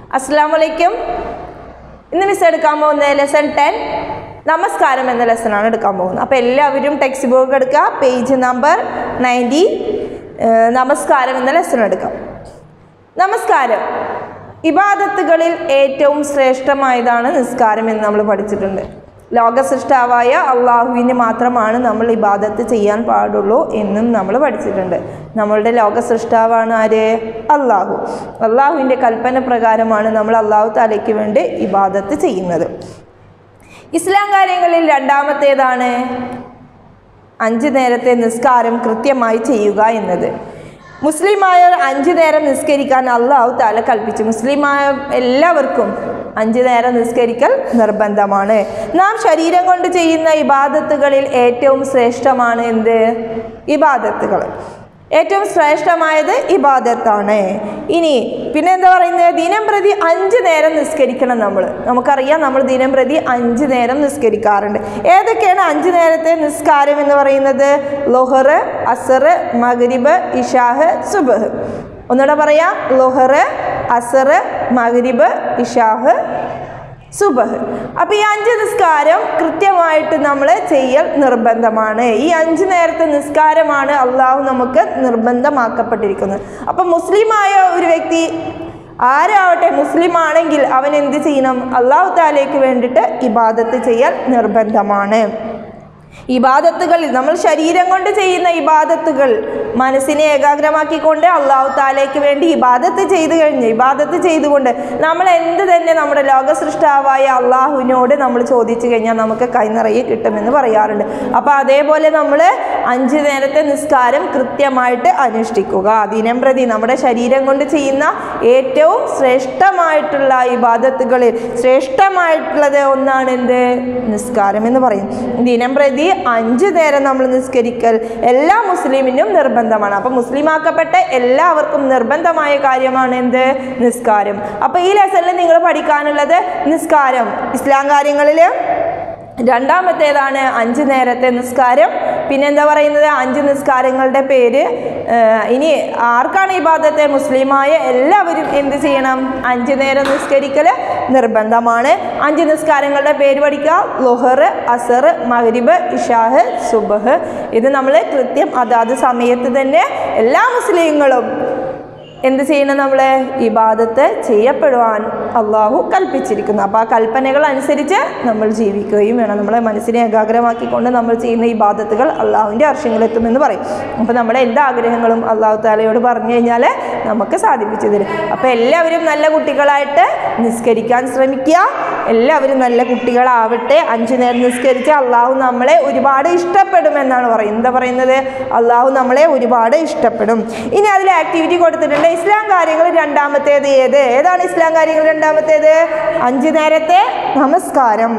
അസ്സാം വലൈക്കും ഇന്ന് മിസ് എടുക്കാൻ പോകുന്നത് ലെസൺ ടെൻ നമസ്കാരം എന്ന ലെസണാണ് എടുക്കാൻ പോകുന്നത് അപ്പോൾ എല്ലാവരും ടെക്സ്റ്റ് ബുക്ക് എടുക്കുക പേജ് നമ്പർ നയൻറ്റി നമസ്കാരം എന്ന ലെസൺ എടുക്കാം നമസ്കാരം ഇബാദത്തുകളിൽ ഏറ്റവും ശ്രേഷ്ഠമായതാണ് നിസ്കാരം എന്ന് നമ്മൾ പഠിച്ചിട്ടുണ്ട് ലോകസൃഷ്ടാവായ അള്ളാഹുവിന് മാത്രമാണ് നമ്മൾ ഇബാദത്ത് ചെയ്യാൻ പാടുള്ളൂ എന്നും നമ്മൾ പഠിച്ചിട്ടുണ്ട് നമ്മളുടെ ലോകസൃഷ്ടാവാണ് ആര് അള്ളാഹു അള്ളാഹുവിൻ്റെ കൽപ്പന പ്രകാരമാണ് നമ്മൾ അള്ളാഹു താലയ്ക്ക് വേണ്ടി ഇബാദത്ത് ചെയ്യുന്നത് ഇസ്ലാം കാര്യങ്ങളിൽ രണ്ടാമത്തേതാണ് അഞ്ച് നേരത്തെ നിസ്കാരം കൃത്യമായി ചെയ്യുക എന്നത് മുസ്ലിമായവർ അഞ്ച് നേരം നിസ്കരിക്കാൻ അള്ളാഹു താല കൽപ്പിച്ചു മുസ്ലിമായ എല്ലാവർക്കും അഞ്ച് നേരം നിസ്കരിക്കൽ നിർബന്ധമാണ് നാം ശരീരം കൊണ്ട് ചെയ്യുന്ന ഇബാദത്തുകളിൽ ഏറ്റവും ശ്രേഷ്ഠമാണ് എന്ത് ഇബാദത്തുകൾ ഏറ്റവും ശ്രേഷ്ഠമായത് ഇബാദത്താണ് ഇനി പിന്നെ എന്താ പറയുന്നത് ദിനം പ്രതി അഞ്ച് നേരം നിസ്കരിക്കണം നമ്മൾ നമുക്കറിയാം നമ്മൾ ദിനം പ്രതി അഞ്ച് നേരം നിസ്കരിക്കാറുണ്ട് ഏതൊക്കെയാണ് അഞ്ച് നേരത്തെ നിസ്കാരം എന്ന് പറയുന്നത് ലൊഹർ അസർ മഗ്രിബ് ഇഷാഹ് സുബഹ് ഒന്നുകൂടെ പറയാം ലൊഹർ അസർ മഗ്രിബ് ഇഷാഹ് സുബഹ് അപ്പോൾ ഈ അഞ്ച് നിസ്കാരം കൃത്യമായിട്ട് നമ്മൾ ചെയ്യൽ നിർബന്ധമാണ് ഈ അഞ്ച് നേരത്തെ നിസ്കാരമാണ് അള്ളാഹു നമുക്ക് നിർബന്ധമാക്കപ്പെട്ടിരിക്കുന്നത് അപ്പം മുസ്ലിമായ ഒരു വ്യക്തി ആരാവട്ടെ മുസ്ലിം ആണെങ്കിൽ അവൻ എന്ത് ചെയ്യണം അള്ളാഹു താലേക്ക് വേണ്ടിയിട്ട് ഇബാദത്ത് ചെയ്യൽ നിർബന്ധമാണ് ഇബാദത്തുകളിൽ നമ്മൾ ശരീരം കൊണ്ട് ചെയ്യുന്ന ഇബാദത്തുകൾ മനസ്സിനെ ഏകാഗ്രമാക്കിക്കൊണ്ട് അള്ളാഹു താലേക്ക് വേണ്ടി ഇബാദത്ത് ചെയ്തു കഴിഞ്ഞ് ഇബാദത്ത് ചെയ്തുകൊണ്ട് നമ്മൾ എന്ത് തന്നെ നമ്മുടെ ലോകസൃഷ്ടാവായ അള്ളാഹുവിനോട് നമ്മൾ ചോദിച്ചു കഴിഞ്ഞാൽ നമുക്ക് കൈനിറയെ കിട്ടുമെന്ന് പറയാറുണ്ട് അപ്പോൾ അതേപോലെ നമ്മൾ അഞ്ച് നേരത്തെ നിസ്കാരം കൃത്യമായിട്ട് അനുഷ്ഠിക്കുക ദിനം പ്രതി നമ്മുടെ ശരീരം കൊണ്ട് ചെയ്യുന്ന ഏറ്റവും ശ്രേഷ്ഠമായിട്ടുള്ള ഇബാദത്തുകളിൽ ശ്രേഷ്ഠമായിട്ടുള്ളത് ഒന്നാണ് എന്ത് നിസ്കാരം എന്ന് പറയും ദിനം പ്രതി അഞ്ച് നേരം നമ്മൾ നിസ്കരിക്കൽ എല്ലാ മുസ്ലിമിനും നിർബന്ധമാണ് അപ്പം മുസ്ലിമാക്കപ്പെട്ട എല്ലാവർക്കും നിർബന്ധമായ കാര്യമാണ് എന്ത് നിസ്കാരം അപ്പോൾ ഈ ലെസണിൽ നിങ്ങൾ പഠിക്കാനുള്ളത് നിസ്കാരം ഇസ്ലാം കാര്യങ്ങളിൽ രണ്ടാമത്തേതാണ് അഞ്ച് നേരത്തെ നിസ്കാരം പിന്നെ എന്താ പറയുന്നത് അഞ്ച് നിസ്കാരങ്ങളുടെ പേര് ഏഹ് ഇനി ആർക്കാണ് ഇബാദത്തെ മുസ്ലിമായ എല്ലാവരും എന്ത് ചെയ്യണം അഞ്ച് നേരം നിസ്കരിക്കൽ നിർബന്ധമാണ് അഞ്ച് നിസ്കാരങ്ങളുടെ പേര് പഠിക്കുക ലൊഹർ അസർ മഹരിബ് ഇഷാഹ് സുബഹ് ഇത് നമ്മൾ കൃത്യം അതാത് സമയത്ത് തന്നെ എല്ലാ മുസ്ലിങ്ങളും എന്ത് ചെയ്യണം നമ്മൾ ഇബാദത്ത് ചെയ്യപ്പെടുവാൻ അള്ളാഹു കൽപ്പിച്ചിരിക്കുന്നു അപ്പോൾ ആ കൽപ്പനകൾ അനുസരിച്ച് നമ്മൾ ജീവിക്കുകയും വേണം നമ്മളെ മനസ്സിനെ ഏകാഗ്രമാക്കിക്കൊണ്ട് നമ്മൾ ചെയ്യുന്ന ഇബാദത്തുകൾ അള്ളാഹുവിൻ്റെ അർഷങ്ങളിലെത്തുമെന്ന് പറയും അപ്പോൾ നമ്മുടെ എല്ലാ ആഗ്രഹങ്ങളും അള്ളാഹു താലയോട് പറഞ്ഞു കഴിഞ്ഞാൽ നമുക്ക് സാധിപ്പിച്ചു തരും അപ്പോൾ എല്ലാവരും നല്ല കുട്ടികളായിട്ട് നിസ്കരിക്കാൻ ശ്രമിക്കുക എല്ലാവരും നല്ല കുട്ടികളാവട്ടെ അഞ്ചു നേരം നിസ്കരിച്ച് അള്ളാഹു നമ്മളെ ഒരുപാട് ഇഷ്ടപ്പെടുമെന്നാണ് പറയുന്നത് എന്താ പറയുന്നത് അള്ളാഹു നമ്മളെ ഒരുപാട് ഇഷ്ടപ്പെടും ഇനി അതിൽ ആക്ടിവിറ്റി കൊടുത്തിട്ടുണ്ട് ഇസ്ലാം കാര്യങ്ങൾ രണ്ടാമത്തേത് ഏത് ഏതാണ് ഇസ്ലാം കാര്യങ്ങൾ രണ്ടാമത്തേത് അഞ്ചു നേരത്തെ നമസ്കാരം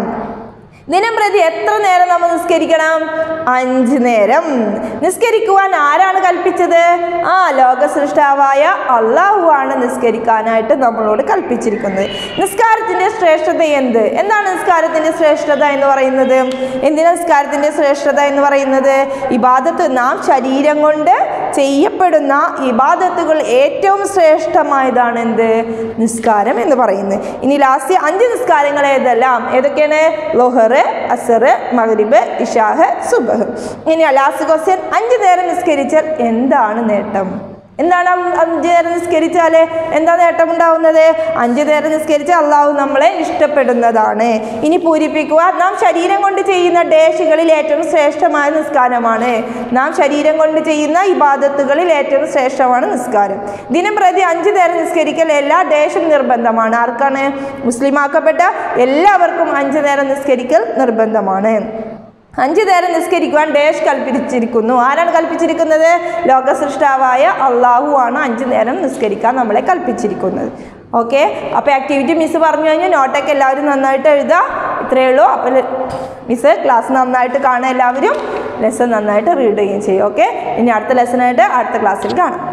ദിനം പ്രതി എത്ര നേരം നമ്മൾ നിസ്കരിക്കണം അഞ്ച് നേരം നിസ്കരിക്കുവാൻ ആരാണ് കൽപ്പിച്ചത് ആ ലോക സൃഷ്ടാവായ അള്ളാഹു ആണ് നിസ്കരിക്കാനായിട്ട് നമ്മളോട് കൽപ്പിച്ചിരിക്കുന്നത് നിസ്കാരത്തിൻ്റെ ശ്രേഷ്ഠത എന്ത് എന്താണ് നിസ്കാരത്തിൻ്റെ ശ്രേഷ്ഠത എന്ന് പറയുന്നത് എന്തിനാ നിസ്കാരത്തിൻ്റെ ശ്രേഷ്ഠത എന്ന് പറയുന്നത് ഇബാദത്ത് നാം ശരീരം കൊണ്ട് ചെയ്യപ്പെടുന്ന ഇബാദത്തുകൾ ഏറ്റവും ശ്രേഷ്ഠമായതാണ് എന്ത് നിസ്കാരം എന്ന് പറയുന്നത് ഇനി ലാസ്റ്റ് അഞ്ച് നിസ്കാരങ്ങൾ ഏതെല്ലാം ഏതൊക്കെയാണ് ലോഹർ അസർ മഗ്രിബ് ഇഷാഹ് സുബഹ് ഇനി ലാസ്റ്റ് ക്വസ്റ്റ്യൻ അഞ്ച് നേരം നിസ്കരിച്ചാൽ എന്താണ് നേട്ടം എന്താണ് അഞ്ച് നേരം നിസ്കരിച്ചാൽ എന്താ നേട്ടം ഉണ്ടാവുന്നത് അഞ്ച് നേരം നിസ്കരിച്ച് അള്ളാഹു നമ്മളെ ഇഷ്ടപ്പെടുന്നതാണ് ഇനി പൂരിപ്പിക്കുക നാം ശരീരം കൊണ്ട് ചെയ്യുന്ന ഡേഷുകളിൽ ഏറ്റവും ശ്രേഷ്ഠമായ നിസ്കാരമാണ് നാം ശരീരം കൊണ്ട് ചെയ്യുന്ന ഇബാദത്തുകളിൽ ഏറ്റവും ശ്രേഷ്ഠമാണ് നിസ്കാരം ദിനം പ്രതി അഞ്ച് നേരം നിസ്കരിക്കൽ എല്ലാ ഡേഷും നിർബന്ധമാണ് ആർക്കാണ് മുസ്ലിമാക്കപ്പെട്ട എല്ലാവർക്കും അഞ്ച് നേരം നിസ്കരിക്കൽ നിർബന്ധമാണ് അഞ്ച് നേരം നിസ്കരിക്കുവാൻ ഡേഷ് കൽപ്പിച്ചിരിക്കുന്നു ആരാണ് കൽപ്പിച്ചിരിക്കുന്നത് ലോകസൃഷ്ടാവായ അള്ളാഹു ആണ് അഞ്ച് നേരം നിസ്കരിക്കാൻ നമ്മളെ കൽപ്പിച്ചിരിക്കുന്നത് ഓക്കെ അപ്പോൾ ആക്ടിവിറ്റി മിസ് പറഞ്ഞു കഴിഞ്ഞാൽ നോട്ടൊക്കെ എല്ലാവരും നന്നായിട്ട് എഴുതുക ഇത്രയേ ഉള്ളൂ അപ്പോൾ മിസ് ക്ലാസ് നന്നായിട്ട് കാണുക എല്ലാവരും ലെസൺ നന്നായിട്ട് റീഡ് ചെയ്യുകയും ചെയ്യും ഓക്കെ ഇനി അടുത്ത ലെസണായിട്ട് അടുത്ത ക്ലാസ്സിൽ കാണാം